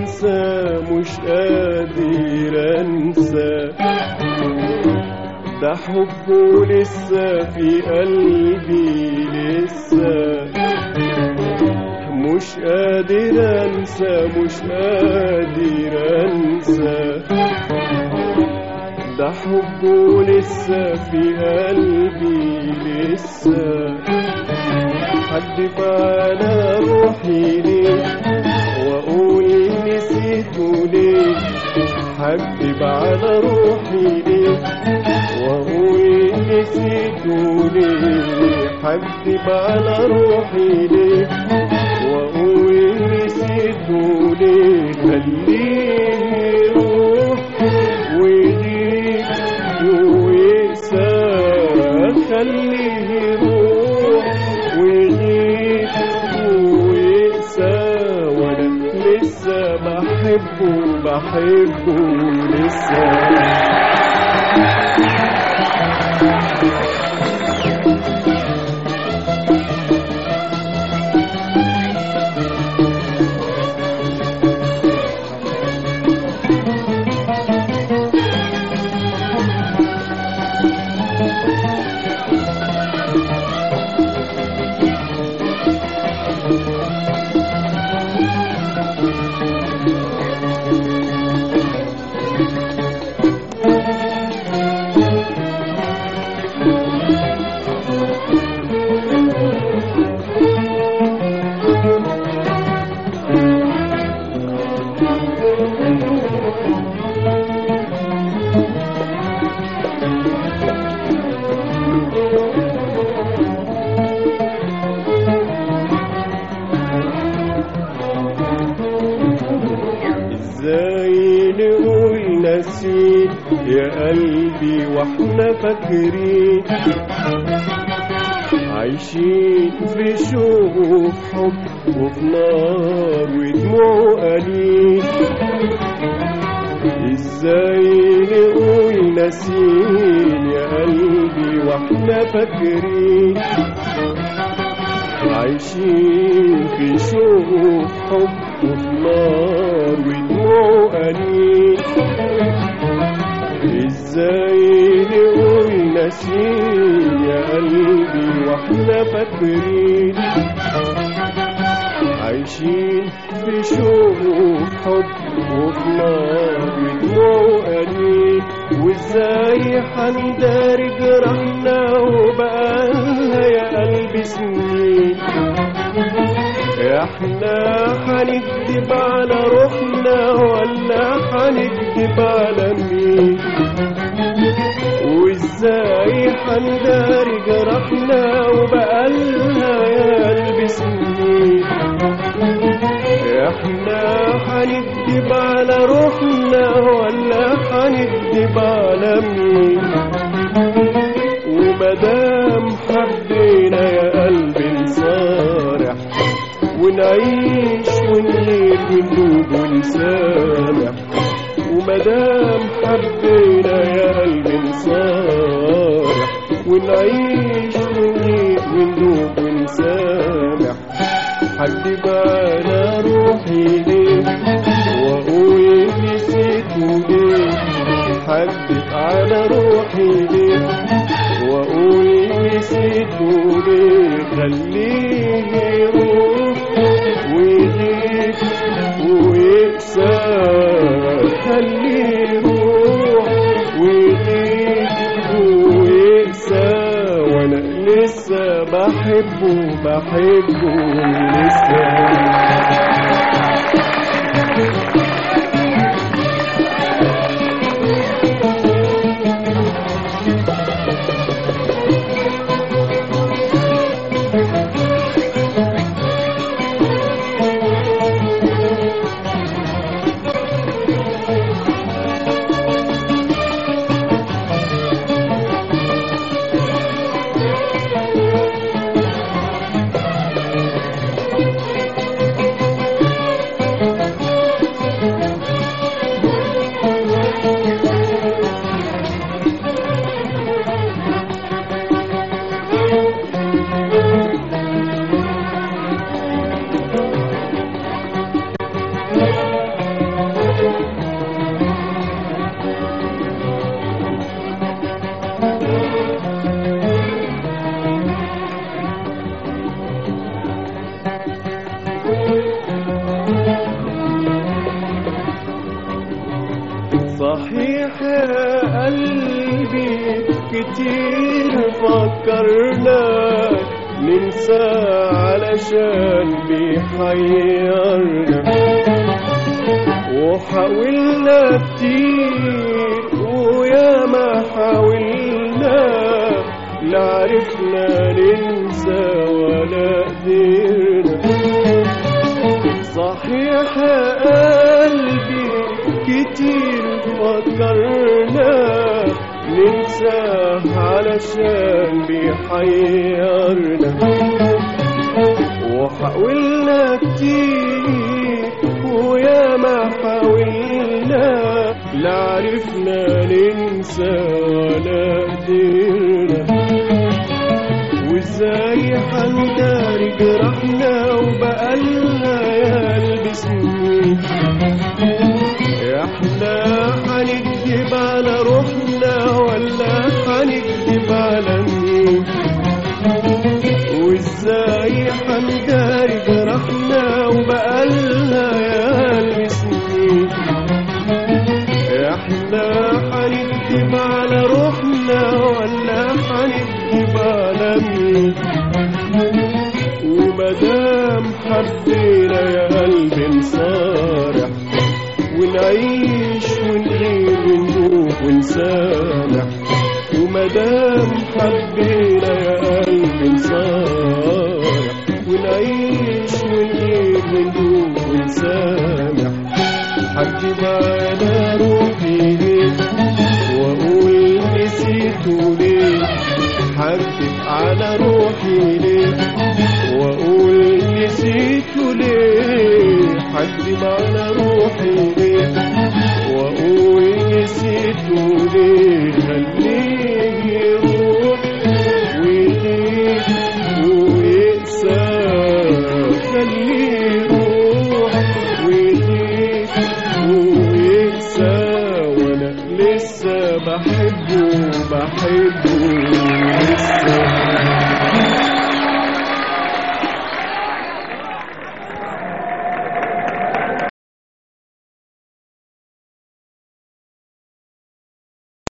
انسى مش قادر انسى ده حبه لسه في قلبي لسه مش قادر انسى مش قادر انسى ده حبه لسه في قلبي لسه حدف على روحي ليه واقول نسيته ليه حدف على روحي ليه واقول نسيته ليه حدف على روحي ليه واقول نسيته ليه خليه يروح ويجيك ويقسى خليه يروح ويجيك ويقسى وانا لسه بحبه بحبه لسه ازاي نقول نسيت يا قلبي واحنا فاكرين عايشين في شوق وفي حب وفي نار ودموع قليل ازاي نقول نسيت يا قلبي واحنا فاكرين عايشين في شوق وفي حب وفي نار ودموع قليل ازاي نقول نسيم يا قلبي واحنا فاكرين عايشين في شوق وفي حب وفي نار ودموع قليل وازاي حنداري جرحنا وبقالها يا قلبي سنين احنا حنكدب على روحنا ولا حنكدب على مين وازاي حنداري جرحنا وبقالها يا قلبي سنين احنا حنكدب على روحنا ولا حنكدب على مين ومدام حبينا يا قلبي نصارح ونعيش ونغير وندوب ونسامح ومدام حبينا يا قلبي نصارح ونعيش ونغير وندوب ونسامح حد على روحي ليه واقول نسيته ليه حد على روحي ليه واقول نسيته ليه خليه يروح ويجيك ويقسى خليه يروح ويجيك ويقسى وانا لسه بحبه بحبه لسه يا قلبي كتير فكرنا ننسى علشان بيحيرنا وحاولنا كتير ويا ما حاولنا لا عرفنا ننسى ولا قدرنا صحيح يا قلبي كتير فكرنا ننسى علشان بيحيرنا وحاولنا كتير ويا ما حاولنا لا عرفنا ننسى ولا قدرنا وازاي حنداري جرحنا وبقالنا يا قلبي سنين احنا هنكدب على روحنا ولا هنكدب على مين وازاي حنداري جرحنا وبقالنا يا قلبي سنين احنا هنكدب على روحنا ولا هنكدب على مين ومدام حبينا يا قلبي نصارح ونعيش ونغير وندوب ونسامح ومدام حبينا يا قلبي نصارح ونعيش ونغير وندوب ونسامح حكي على روحي ليه واقول نسيته ليه حكي على روحي ليه واقول نسيته ليه حكي على روحي ليه واقول نسيته ليه خليه يروح ويليه ويقسى خليه يروح ويليه ويقسى وانا لسه بحبه بحبه